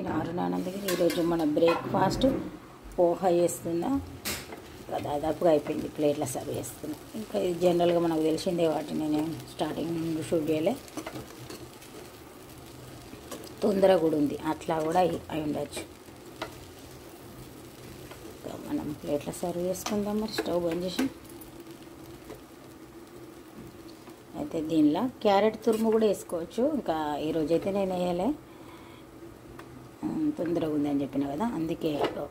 నేను అరుణానందగిరి ఈరోజు మన బ్రేక్ఫాస్ట్ పోహా చేస్తున్నా ఇంకా దాదాపుగా అయిపోయింది ప్లేట్లో సర్వ్ చేస్తున్నా ఇంకా ఇది జనరల్గా మనకు తెలిసిందే వాటిని నేను స్టార్టింగ్ నుండి షూట్ చేయలే తొందర కూడా ఉంది అట్లా కూడా అయి అయి ఉండొచ్చు ఇంకా మనం ప్లేట్లో సర్వ్ చేసుకుందాం మరి స్టవ్ బంద్ చేసి అయితే దీనిలో క్యారెట్ తురుము కూడా వేసుకోవచ్చు ఇంకా ఈరోజు అయితే నేను వేయలే ఉమ్, తొందరగా ఉందని చెప్పిన కదా అందుకే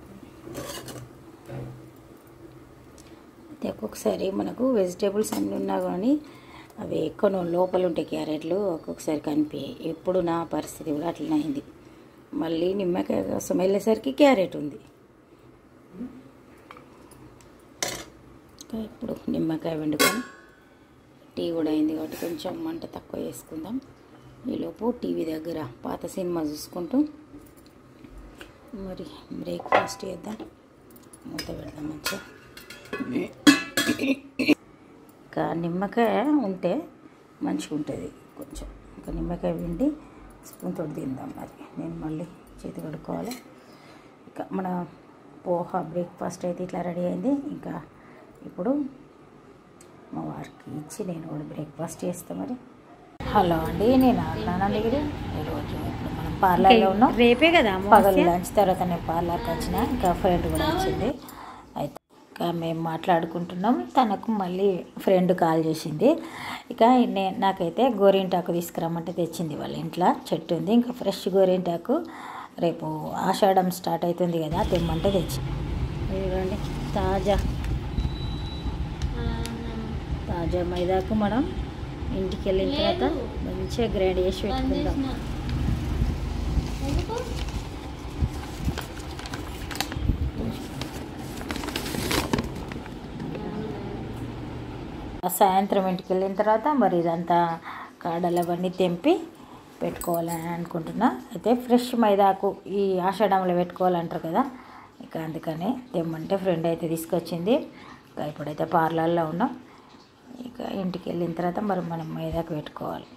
అయితే ఒక్కొక్కసారి మనకు వెజిటేబుల్స్ అన్నీ ఉన్నా కానీ అవి ఎక్కువ లోపల ఉంటాయి క్యారెట్లు ఒక్కొక్కసారి కనిపి ఎప్పుడు నా పరిస్థితి కూడా అట్లనే అయింది మళ్ళీ నిమ్మకాయ కోసం వెళ్ళేసరికి క్యారెట్ ఉంది ఇంకా ఇప్పుడు నిమ్మకాయ వండుకొని టీ కూడా అయింది కాబట్టి కొంచెం మంట తక్కువ చేసుకుందాం ఈలోపు టీవీ దగ్గర పాత సినిమా చూసుకుంటూ మరి బ్రేక్ఫాస్ట్ చేద్దాం మూత పెడదాం మంచిగా ఇంకా నిమ్మకాయ ఉంటే మంచిగా ఉంటుంది కొంచెం ఇంకా నిమ్మకాయ పిండి స్పూన్ తోటి తిందాం మరి నేను మళ్ళీ చేతి కడుక్కోవాలి ఇంకా మన పోహా బ్రేక్ఫాస్ట్ అయితే ఇట్లా రెడీ అయింది ఇంకా ఇప్పుడు మా వారికి ఇచ్చి నేను కూడా బ్రేక్ఫాస్ట్ చేస్తాను మరి హలో అండి నేను ఆనందగిరి ఈరోజు ఇప్పుడు మనం పార్లర్లో ఉన్నాం రేపే కదా పగలు లంచ్ తర్వాత నేను పార్లర్కి వచ్చిన ఇంకా ఫ్రెండ్ కూడా వచ్చింది అయితే ఇంకా మేము మాట్లాడుకుంటున్నాం తనకు మళ్ళీ ఫ్రెండ్ కాల్ చేసింది ఇక నే నాకైతే గోరింటాకు తీసుకురమ్మంటే తెచ్చింది వాళ్ళ ఇంట్లో చెట్టు ఉంది ఇంకా ఫ్రెష్ గోరింటాకు రేపు ఆషాఢం స్టార్ట్ అవుతుంది కదా తెమ్మంటే తెచ్చి ఇదిగోండి తాజా తాజా మైదాకు మనం ఇంటికి వెళ్ళిన తర్వాత మంచిగా గ్రైండ్ చేసి పెట్టుకుందాం సాయంత్రం ఇంటికి వెళ్ళిన తర్వాత మరి ఇదంతా కాడలు అవన్నీ తెంపి పెట్టుకోవాలని అనుకుంటున్నా అయితే ఫ్రెష్ మైదాకు ఈ ఆషాఢంలో పెట్టుకోవాలంటారు కదా ఇక అందుకని తెమ్మంటే ఫ్రెండ్ అయితే తీసుకొచ్చింది ఇక ఇప్పుడైతే పార్లర్లో ఉన్నాం ఇక ఇంటికి వెళ్ళిన తర్వాత మరి మనం మైదాకు పెట్టుకోవాలి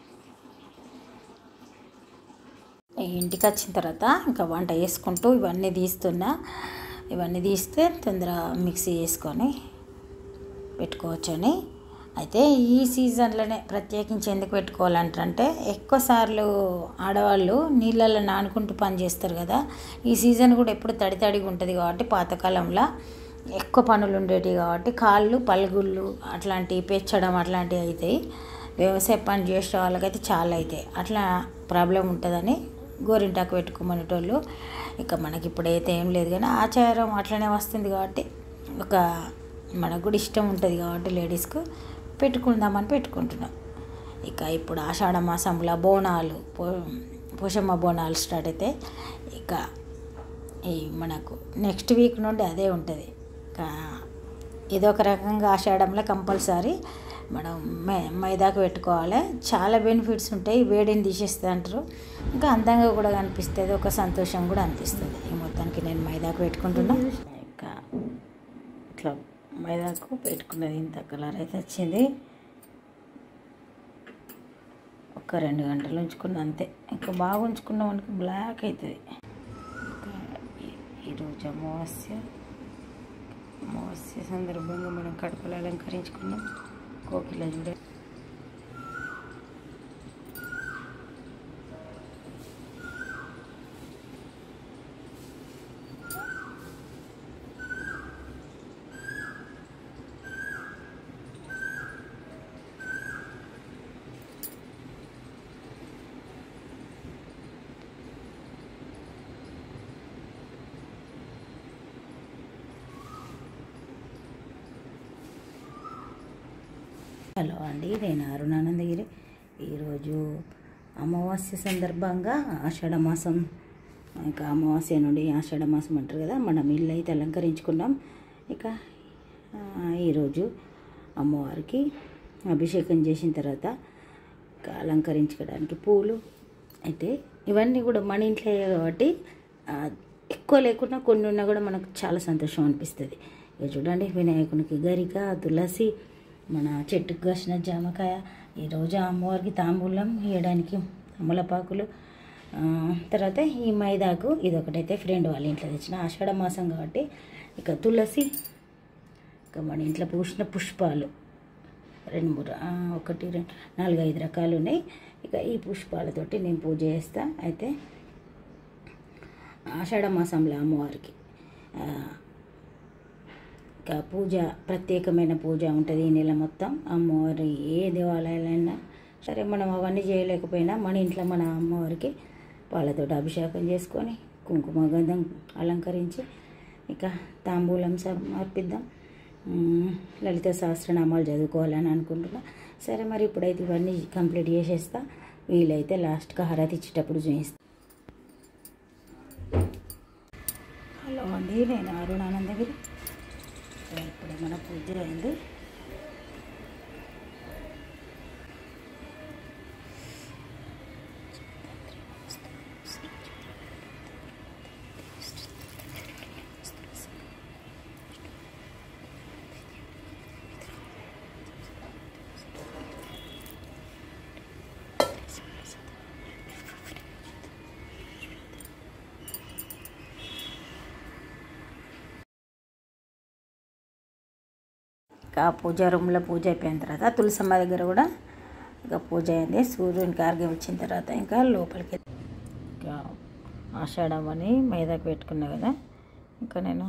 ఈ ఇంటికి వచ్చిన తర్వాత ఇంకా వంట చేసుకుంటూ ఇవన్నీ తీస్తున్నా ఇవన్నీ తీస్తే తొందర మిక్సీ చేసుకొని పెట్టుకోవచ్చని అయితే ఈ సీజన్లోనే ప్రత్యేకించి ఎందుకు పెట్టుకోవాలంటారంటే ఎక్కువ సార్లు ఆడవాళ్ళు నీళ్ళల్లో నానుకుంటూ పని చేస్తారు కదా ఈ సీజన్ కూడా ఎప్పుడు తడి తడిగా ఉంటుంది కాబట్టి పాతకాలంలో ఎక్కువ పనులు ఉండేటివి కాబట్టి కాళ్ళు పలుగుళ్ళు అట్లాంటివి పెంచడం అట్లాంటివి అవుతాయి వ్యవసాయ పని చేసే వాళ్ళకైతే చాలా అవుతాయి అట్లా ప్రాబ్లం ఉంటుందని గోరింటాకు పెట్టుకోమనేటోళ్ళు ఇక మనకి ఇప్పుడైతే ఏం లేదు కానీ ఆచారం అట్లనే వస్తుంది కాబట్టి ఒక మనకు కూడా ఇష్టం ఉంటుంది కాబట్టి లేడీస్కు పెట్టుకుందామని పెట్టుకుంటున్నాం ఇక ఇప్పుడు ఆషాఢ మాసంలో బోనాలు పో పోషమ్మ బోనాలు స్టార్ట్ అయితే ఇక ఈ మనకు నెక్స్ట్ వీక్ నుండి అదే ఉంటుంది ఇక ఏదో ఒక రకంగా ఆషాఢంలో కంపల్సరీ మనం మే మైదాకు పెట్టుకోవాలి చాలా బెనిఫిట్స్ ఉంటాయి వేడిని తీసేస్తుంది అంటారు ఇంకా అందంగా కూడా కనిపిస్తుంది ఒక సంతోషం కూడా అనిపిస్తుంది ఈ మొత్తానికి నేను మైదాకు పెట్టుకుంటున్నా ఇంకా ఇట్లా మైదాకు పెట్టుకున్నది ఇంత కలర్ అయితే వచ్చింది ఒక రెండు గంటలు ఉంచుకున్నా అంతే ఇంకా బాగా ఉంచుకున్నాం అనుకో బ్లాక్ అవుతుంది ఇంకా ఈ- ఈరోజు అమావాస్య అమావాస్య సందర్భంగా మనం కడపలు అలంకరించుకున్నాం కోకిల చూడ హలో అండి నేను అరుణానందగిరి ఈరోజు అమావాస్య సందర్భంగా ఆషాఢ మాసం ఇంకా అమావాస్య నుండి ఆషాఢ మాసం అంటారు కదా మనం ఇల్లు అయితే అలంకరించుకున్నాం ఇక ఆ, ఈరోజు అమ్మవారికి అభిషేకం చేసిన తర్వాత ఇంకా అలంకరించుకోవడానికి పూలు అయితే ఇవన్నీ కూడా మన ఇంట్లో కాబట్టి ఆ, ఎక్కువ లేకుండా కొన్ని ఉన్నా కూడా మనకు చాలా సంతోషం అనిపిస్తుంది ఇక చూడండి వినాయకునికి గరిక తులసి మన చెట్టుకు కాసిన జామకాయ ఈరోజు అమ్మవారికి తాంబూలం ఇవ్వడానికి తమలపాకులు ఆ, తర్వాత ఈ మైదాకు ఇది ఒకటైతే ఫ్రెండ్ వాళ్ళ ఇంట్లో తెచ్చిన ఆషాఢ మాసం కాబట్టి ఇక తులసి ఇక మన ఇంట్లో పూసిన పుష్పాలు రెండు మూడు ఆ, ఒకటి రెండు నాలుగు ఐదు రకాలు ఉన్నాయి ఇక ఈ పుష్పాలతోటి నేను పూజ చేస్తా అయితే ఆషాఢ మాసంలో అమ్మవారికి ఆ, ఇక పూజ ప్రత్యేకమైన పూజ ఉంటుంది ఈ నెల మొత్తం అమ్మవారి ఏ దేవాలయాలైనా సరే మనం అవన్నీ చేయలేకపోయినా మన ఇంట్లో మన అమ్మవారికి పాలతోటి అభిషేకం చేసుకొని కుంకుమ గంధం అలంకరించి ఇక తాంబూలం సమర్పిద్దాం ఉమ్, లలిత సహస్రనామాలు చదువుకోవాలని అనుకుంటున్నా సరే మరి ఇప్పుడైతే ఇవన్నీ కంప్లీట్ చేసేస్తా వీలైతే లాస్ట్గా హారతి ఇచ్చేటప్పుడు చూపిస్తా హలో అండి నేను అరుణానందగిరి ఇప్పుడు మన పూజ అయింది ఇక పూజ రూమ్లో పూజ అయిపోయిన తర్వాత తులసమ్మ దగ్గర కూడా ఇక పూజ అయింది సూర్యునికి ఆర్గ్యం ఇచ్చిన తర్వాత ఇంకా లోపలికి ఇంకా ఆషాఢం అని మైదాకు పెట్టుకున్నా కదా ఇంకా నేను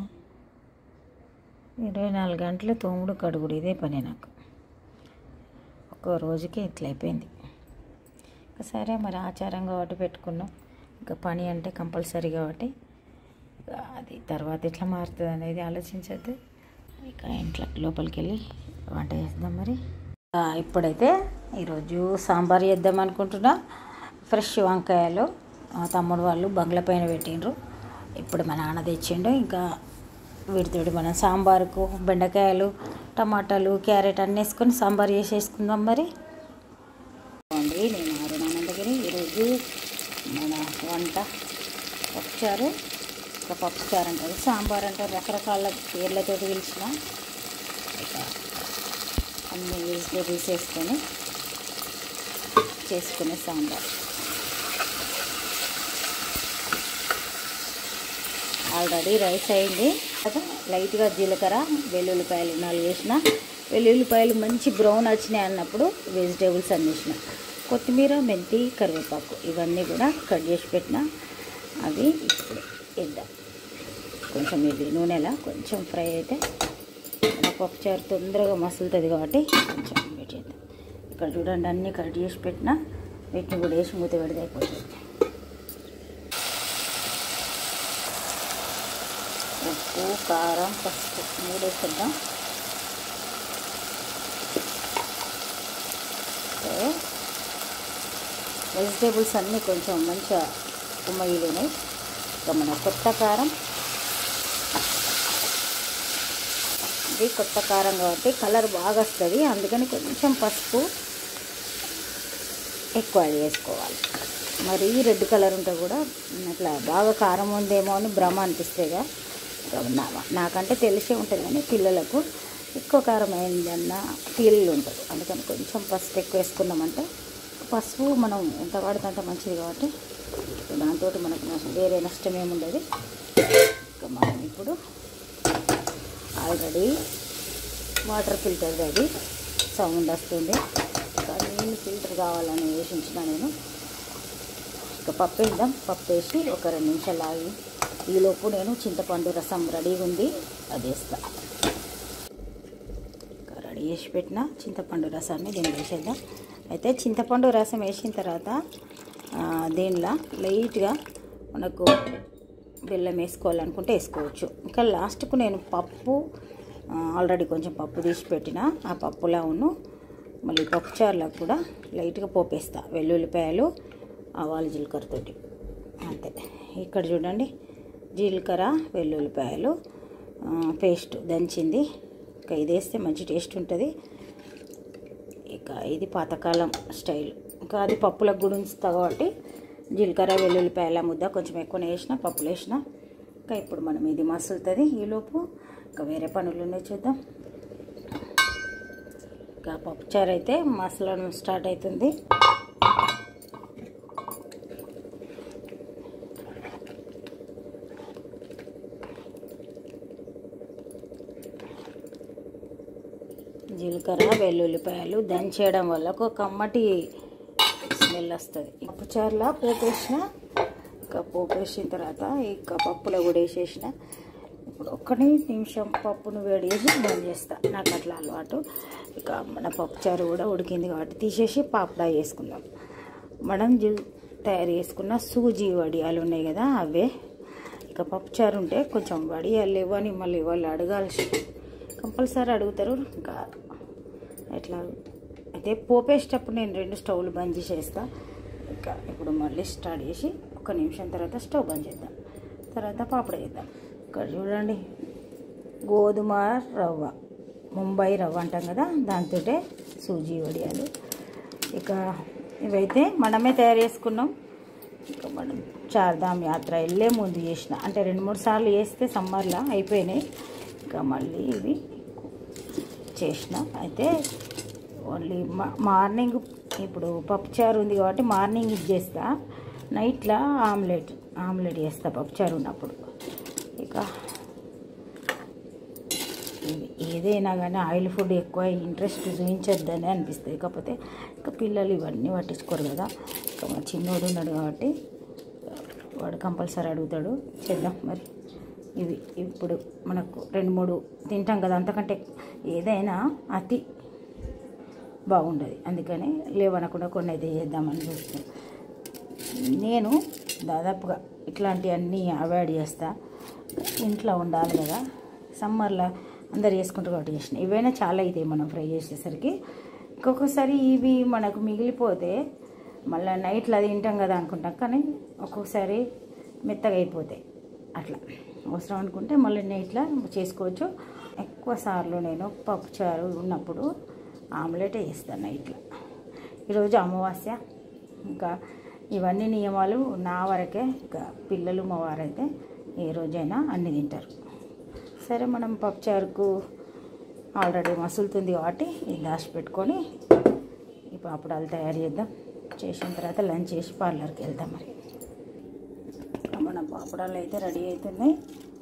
ఇరవై నాలుగు గంటలు తోముడు కడుగుడు ఇదే పని నాకు ఒక్కో రోజుకి ఇట్లా అయిపోయింది ఇంకా సరే మరి ఆచారం కాబట్టి పెట్టుకున్నాం ఇంకా పని అంటే కంపల్సరీ కాబట్టి ఇక అది తర్వాత ఎట్లా మారుతుంది అనేది ఆలోచించద్దు ఇక ఇంట్లో లోపలికి వెళ్ళి వంట చేద్దాం మరి ఆ, ఇప్పుడైతే ఈరోజు సాంబార్ చేద్దాం అనుకుంటున్నా ఫ్రెష్ వంకాయలు మా తమ్ముడు వాళ్ళు బంగ్లా పైన పెట్టిండ్రు ఇప్పుడు మా నాన్న తెచ్చిండు ఇంకా వీటితోటి మనం సాంబారుకు బెండకాయలు టమాటాలు క్యారెట్ అన్నీ వేసుకొని సాంబార్ చేసేసుకుందాం మరి అండి నేను అరుణానందగిరి ఈరోజు మన వంట పప్పుచారు ఒక పప్పుచారు అంటారు సాంబార్ అంటారు రకరకాల పేర్లతో పిలిచిన ఇక అన్ని వెజిటేబుల్స్ వేసుకొని చేసుకునే సాంబార్ ఆల్రెడీ రైస్ అయింది కదా లైట్గా జీలకర్ర వెల్లుల్లిపాయలు నాలుగు వేసిన వెల్లుల్లిపాయలు మంచి బ్రౌన్ వచ్చినాయి అన్నప్పుడు వెజిటేబుల్స్ అన్ని వేసిన కొత్తిమీర మెంతి కరివేపాకు ఇవన్నీ కూడా కట్ చేసి పెట్టిన అవి ఇప్పుడు వేద్దాం కొంచెం ఇది నూనెలా కొంచెం ఫ్రై అయితే మన పప్పుచారు తొందరగా మసులుతుంది కాబట్టి కొంచెం వెయిట్ చేద్దాం ఇక్కడ చూడండి అన్నీ కట్ చేసి పెట్టిన వీటిని కూడా వేసి మూత పెడితే అయిపోతుంది ఉప్పు కారం పసుపు మూడు వేసేద్దాం వెజిటేబుల్స్ అన్నీ కొంచెం మంచిగా ఉమ్మగిలినాయి ఇక మన కొత్త కారం ఇది కొత్త కారం కాబట్టి కలర్ బాగా వస్తుంది అందుకని కొంచెం పసుపు ఎక్కువ యాడ్ చేసుకోవాలి మరి రెడ్ కలర్ ఉంటే కూడా అట్లా బాగా కారం ఉందేమో అని భ్రమ అనిపిస్తేగా నా- నాకంటే తెలిసే ఉంటుంది కానీ పిల్లలకు ఎక్కువ కారం అయిందన్న ఫీల్ ఉంటుంది అందుకని కొంచెం పసుపు ఎక్కువ వేసుకున్నామంటే పసుపు మనం ఎంత వాడితే అంత మంచిది కాబట్టి దాంతో మనకు నష్టం- వేరే నష్టం ఏముండదు ఇక మనం ఇప్పుడు ఆల్రెడీ వాటర్ ఫిల్టర్ అది సౌండ్ వస్తుంది కానీ నీళ్ళు ఫిల్టర్ కావాలని వేసించిన నేను ఇక పప్పు వేద్దాం పప్పు వేసి ఒక రెండు నిమిషాలు ఆగి ఈలోపు నేను చింతపండు రసం రెడీగా ఉంది అది వేస్తా ఇక రెడీ చేసి పెట్టిన చింతపండు రసాన్ని దీన్ని వేసేద్దాం అయితే చింతపండు రసం వేసిన తర్వాత ఆ, దీనిలో లైట్గా మనకు బెల్లం వేసుకోవాలనుకుంటే వేసుకోవచ్చు ఇంకా లాస్ట్కు నేను పప్పు ఆ, ఆల్రెడీ కొంచెం పప్పు తీసి పెట్టిన ఆ పప్పులా ఉన్ను మళ్ళీ పప్పుచారులకు కూడా లైట్గా పోపేస్తా వెల్లుల్లిపాయలు ఆవాలు జీలకర్రతోటి అంతే ఇక్కడ చూడండి జీలకర్ర వెల్లుల్లిపాయలు ఆ, పేస్ట్ దంచింది ఇంకా ఇది వేస్తే మంచి టేస్ట్ ఉంటుంది ఇక ఇది పాతకాలం స్టైల్ ఇంకా అది పప్పులకు కూడా ఉంచుతా కాబట్టి జీలకర్ర వెల్లుల్లిపాయల ముద్ద కొంచెం ఎక్కువ వేసిన పప్పులు వేసిన ఇంకా ఇప్పుడు మనం ఇది మసులుతుంది ఈలోపు ఇంకా వేరే పనులు ఉన్నాయి చూద్దాం ఇంకా పప్పుచారు అయితే మసలడం స్టార్ట్ అవుతుంది జీలకర్ర వెల్లుల్లిపాయలు దంచేయడం వల్ల ఒక కమ్మటి స్మెల్ వస్తుంది పప్పుచారులా పోపేసిన ఇంకా పోపేసిన తర్వాత ఇక పప్పులో కూడా వేసేసిన ఇప్పుడు ఒక్కటి నిమిషం పప్పును వేడి చేసి బంద్ చేస్తా నాకు అట్లా అలవాటు ఇక మన పప్పుచారు కూడా ఉడికింది కాబట్టి తీసేసి పాపడా వేసుకుందాం మనం జూ తయారు చేసుకున్న సూజీ వడియాలు ఉన్నాయి కదా అవే ఇక పప్పుచారు ఉంటే కొంచెం వడియాలు లేవని మళ్ళీ వాళ్ళు అడగాల్సి కంపల్సరీ అడుగుతారు ఇంకా ఎట్లా అయితే పోపేసేటప్పుడు నేను రెండు స్టవ్లు బంద్ చేసేస్తా ఇంకా ఇప్పుడు మళ్ళీ స్టార్ట్ చేసి ఒక నిమిషం తర్వాత స్టవ్ బంద్ చేద్దాం తర్వాత పాపడ వేద్దాం ఇక్కడ చూడండి గోధుమ రవ్వ ముంబై రవ్వ అంటాం కదా దాంతో సూజీ వడియాలు ఇక ఇవైతే మనమే తయారు చేసుకున్నాం ఇక మనం చార్ధామ్ యాత్ర వెళ్ళే ముందు చేసిన అంటే రెండు మూడు సార్లు చేస్తే సమ్మర్లో అయిపోయినాయి ఇంకా మళ్ళీ ఇవి చేసిన అయితే ఓన్లీ మా మార్నింగ్ ఇప్పుడు పప్పుచారు ఉంది కాబట్టి మార్నింగ్ ఇది చేస్తా నైట్లో ఆమ్లెట్ ఆమ్లెట్ చేస్తా పప్పుచారు ఉన్నప్పుడు ఇక ఇవి ఏదైనా కానీ ఆయిల్ ఫుడ్ ఎక్కువ ఇంట్రెస్ట్ చూపించొద్దని అనిపిస్తుంది కాకపోతే ఇంకా పిల్లలు ఇవన్నీ పట్టించుకోరు కదా ఇంకా మా చిన్నోడు ఉన్నాడు కాబట్టి వాడు కంపల్సరీ అడుగుతాడు చేద్దాం మరి ఇవి ఇప్పుడు మనకు రెండు మూడు తింటాం కదా అంతకంటే ఏదైనా అతి బాగుండదు అందుకని లేవనకుండా కొన్ని అయితే చేద్దామని చూస్తాను నేను దాదాపుగా ఇట్లాంటివన్నీ అవాయిడ్ చేస్తా ఇంట్లో ఉండాలి కదా సమ్మర్లో అందరు చేసుకుంటారు కాబట్టి చేసిన ఇవైనా చాలా అవుతాయి మనం ఫ్రై చేసేసరికి ఇంకొకసారి ఇవి మనకు మిగిలిపోతే మళ్ళీ నైట్లో అది తింటాం కదా అనుకుంటాం కానీ ఒక్కొక్కసారి మెత్తగా అయిపోతాయి అట్లా అవసరం అనుకుంటే మళ్ళీ నైట్లో చేసుకోవచ్చు ఎక్కువ సార్లు నేను పప్పుచారు ఉన్నప్పుడు ఆమ్లెటే వేస్తాను నైట్లో ఈరోజు అమావాస్య ఇంకా ఇవన్నీ నియమాలు నా వరకే ఇంకా పిల్లలు మా వారైతే ఏ రోజైనా అన్ని తింటారు సరే మనం పప్పుచారుకు ఆల్రెడీ మసులుతుంది కాబట్టి ఇది దాచి పెట్టుకొని ఈ పాపడాలు తయారు చేద్దాం చేసిన తర్వాత లంచ్ చేసి పార్లర్కి వెళ్దాం మరి మన పాపడాలు అయితే రెడీ అవుతున్నాయి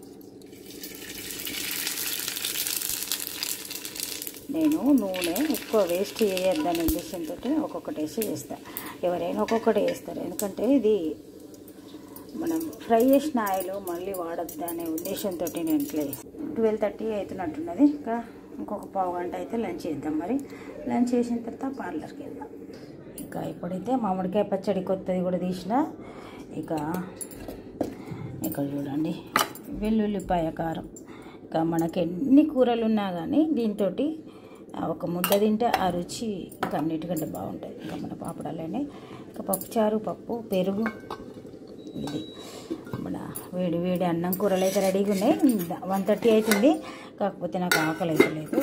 నేను నూనె ఎక్కువ వేస్ట్ చేయొద్దనే ఉద్దేశంతో ఒక్కొక్కటి వేసి చేస్తాను ఎవరైనా ఒక్కొక్కటి వేస్తారు ఎందుకంటే ఇది మనం ఫ్రై చేసిన ఆయిల్ మళ్ళీ వాడద్దు అనే ఉద్దేశంతో నేను ఇట్లా ట్వెల్వ్ థర్టీ అవుతున్నట్టున్నది ఇంకా ఇంకొక పావు గంట అయితే లంచ్ చేద్దాం మరి లంచ్ చేసిన తర్వాత పార్లర్కి వెళ్దాం ఇంకా ఇప్పుడైతే మామిడికాయ పచ్చడి కొత్తది కూడా తీసిన ఇక ఇక్కడ చూడండి వెల్లుల్లిపాయ కారం ఇంకా మనకి ఎన్ని కూరలు ఉన్నా కానీ దీంతో ఒక ముద్ద తింటే ఆ రుచి ఇంకా అన్నిటికంటే బాగుంటుంది ఇంకా మన పాపడాలనే ఇంకా పప్పుచారు పప్పు పెరుగు ఇది మన వేడి వేడి అన్నం కూరలు అయితే రెడీగా ఉన్నాయి వన్ థర్టీ అవుతుంది కాకపోతే నాకు ఆకలి అయితే లేదు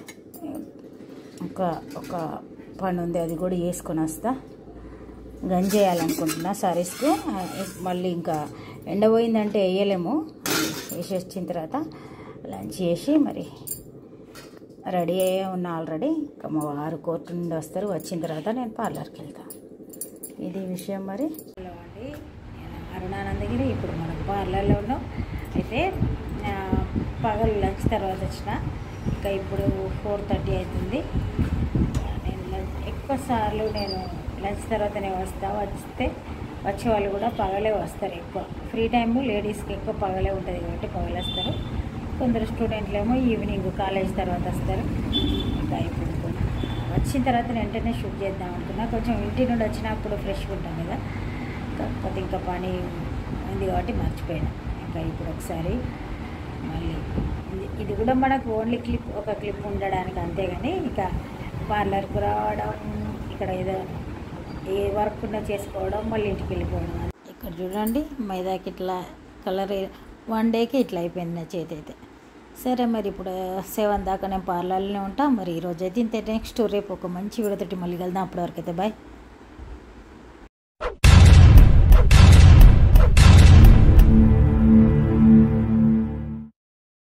ఇంకా ఒక పని ఉంది అది కూడా వేసుకొని వస్తా గంజి వేయాలనుకుంటున్నా సారీస్కు మళ్ళీ ఇంకా ఎండ పోయిందంటే వేయలేము వేసి వచ్చిన తర్వాత లంచ్ చేసి మరి రెడీ అయ్యే ఉన్నా ఆల్రెడీ ఇంకా మా వారు కోర్టు నుండి వస్తారు వచ్చిన తర్వాత నేను పార్లర్కి వెళ్తాను ఇది విషయం మరి హలో అండి నేను అరుణానందగిరి ఇప్పుడు మనం పార్లర్లో ఉన్నాం అయితే ఆ, పగలు లంచ్ తర్వాత వచ్చిన ఇంకా ఇప్పుడు ఫోర్ థర్టీ అవుతుంది నేను లంచ్ ఎక్కువ సార్లు నేను లంచ్ తర్వాతనే వస్తా వస్తే వచ్చే వాళ్ళు కూడా పగలే వస్తారు ఎక్కువ ఫ్రీ టైం లేడీస్కి ఎక్కువ పగలే ఉంటుంది కాబట్టి పగలు వస్తారు కొందరు స్టూడెంట్లు ఏమో ఈవినింగ్ కాలేజ్ తర్వాత వస్తారు ఇంకా ఇప్పుడు కొంచెం వచ్చిన తర్వాత నేను వెంటనే షూట్ చేద్దాం అనుకున్నా కొంచెం ఇంటి నుండి వచ్చినప్పుడు ఫ్రెష్గా ఉంటాం కదా కాకపోతే ఇంకా పని ఉంది కాబట్టి మర్చిపోయినా ఇంకా ఇప్పుడు ఒకసారి మళ్ళీ ఇది ఇది కూడా మనకు ఓన్లీ క్లిప్ ఒక క్లిప్ ఉండడానికి అంతేగాని ఇక పార్లర్కు రావడం ఇక్కడ ఏదో ఏ వర్క్ ఉన్నా చేసుకోవడం మళ్ళీ ఇంటికి వెళ్ళిపోవడం ఇక్కడ చూడండి మైదాకి ఇట్లా కలర్ వన్ డేకి ఇట్లా అయిపోయింది నా చేతి అయితే సరే మరి ఇప్పుడు సెవెన్ దాకా నేను పార్లర్లోనే ఉంటా మరి ఈరోజు అయితే ఇంత నెక్స్ట్ రేపు ఒక మంచి విడతటి మళ్ళీ కలుద్దాం అప్పటివరకు అయితే బాయ్